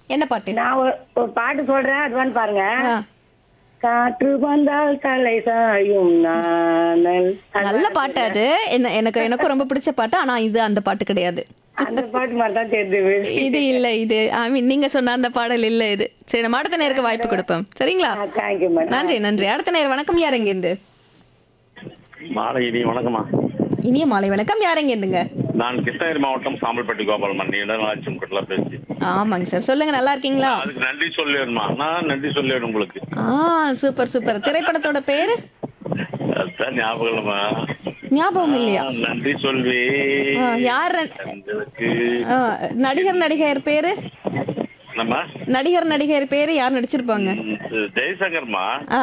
என்ன பாட்டு நான் ஒரு ஒரு பாட்டு சொல்றேன் அது வந்து பாருங்க ஆ, காற்று வந்தால் தலை சாயும் நானல் நல்ல பாட்டு அது என்ன எனக்கு எனக்கும் ரொம்ப பிடிச்ச பாட்டு ஆனா இது அந்த பாட்டு கிடையாது அந்த பாட்டு மாதிரி தான் தெரியுது இது இல்ல இது ஐ மீன் நீங்க சொன்ன அந்த பாடல் இல்ல இது சரி நம்ம அடுத்த நேருக்கு வாய்ப்பு கொடுப்போம் சரிங்களா தேங்க்யூ மேடம் நன்றி நன்றி அடுத்த நேரம் வணக்கம் யார் எங்கேருந்து மாலை இனி வணக்கம்மா இனிய மாலை வணக்கம் யார் எங்கேருந்துங்க நான் கிருஷ்ணகிரி மாவட்டம் சாம்பல்பட்டி கோபாலமன் நீடநாச்சும் கட்டல பேசி ஆமாங்க சார் சொல்லுங்க நல்லா இருக்கீங்களா அதுக்கு நன்றி சொல்லிடணுமா நான் நன்றி சொல்லிடணும் உங்களுக்கு ஆ சூப்பர் சூப்பர் திரைப்படத்தோட பேரு அதுதான் ஞாபகம் இல்லைம்மா. ஞாபகம் இல்லையா நான் நன்றி சொல்வி ஆ, யார் உங்களுக்கு ஆ, நடிகர் நடிகையர் பேரு நம்ம நடிகர் நடிகையர் பேரு யார் நடிச்சிருப்பாங்க ஜெய்சங்கர்மா ஆ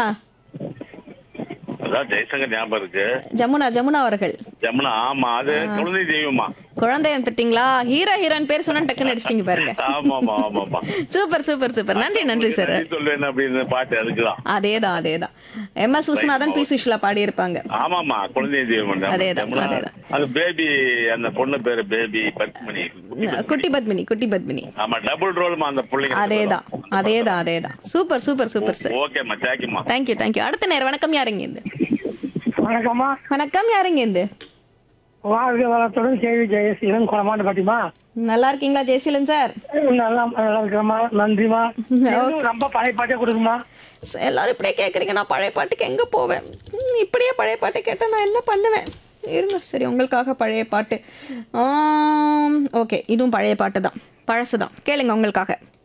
அதான் ஜெய்சங்கர் ஞாபகம் இருக்கு ஜமுனா ஜமுனா அவர்கள் ஜமுனா ஆமா அது குழந்தை தெய்வமா குழந்தைய திட்டிங்களா ஹீரோ ஹீரோயின் பேர் சொன்னா டக்குன்னு அடிச்சிட்டீங்க பாருங்க ஆமாமா ஆமாமா சூப்பர் சூப்பர் சூப்பர் நன்றி நன்றி சார் நன்றி சொல்லுவேன் அப்படின்னு பாட்டு அதுக்குதான் அதேதான் அதேதான் M S Viswanathan P Susheela பாடியிருப்பாங்க ஆமாமா குழந்தை தெய்வம் அதேதான், ஜமுனா. அதேதான். அது பேபி அந்த பொண்ணு பேரு பேபி பத்மினி குட்டி பத்மினி குட்டி பத்மினி ஆமா டபுள் ரோல்மா அந்த பிள்ளைங்க அதேதான் அதேதான் அதேதான் சூப்பர் சூப்பர் சூப்பர் சார் ஓகேம்மா தேங்க்யூம்மா தேங்க்யூ தேங்க்யூ அடுத்த நேரம் வணக்கம் யாருங்க இருந்து வணக்கம்மா வணக்கம் யாருங்க இருந்து வாழ்க வளத்துடன் கேள்வி ஜெயசீலன் குளமாண்டு பாட்டிமா நல்லா இருக்கீங்களா ஜெயசீலன் சார் நல்லா நல்லா இருக்கிறமா நன்றிமா ரொம்ப பழைய பாட்டே கொடுக்குமா ச- எல்லாரும் இப்படியே கேட்குறீங்க நான் பழைய பாட்டுக்கு எங்கே போவேன் ம், இப்படியே பழைய பாட்டு கேட்டால் நான் என்ன பண்ணுவேன் இருங்க சரி உங்களுக்காக பழைய பாட்டு ஓகே இதுவும் பழைய பாட்டு தான் பழசு தான் கேளுங்க உங்களுக்காக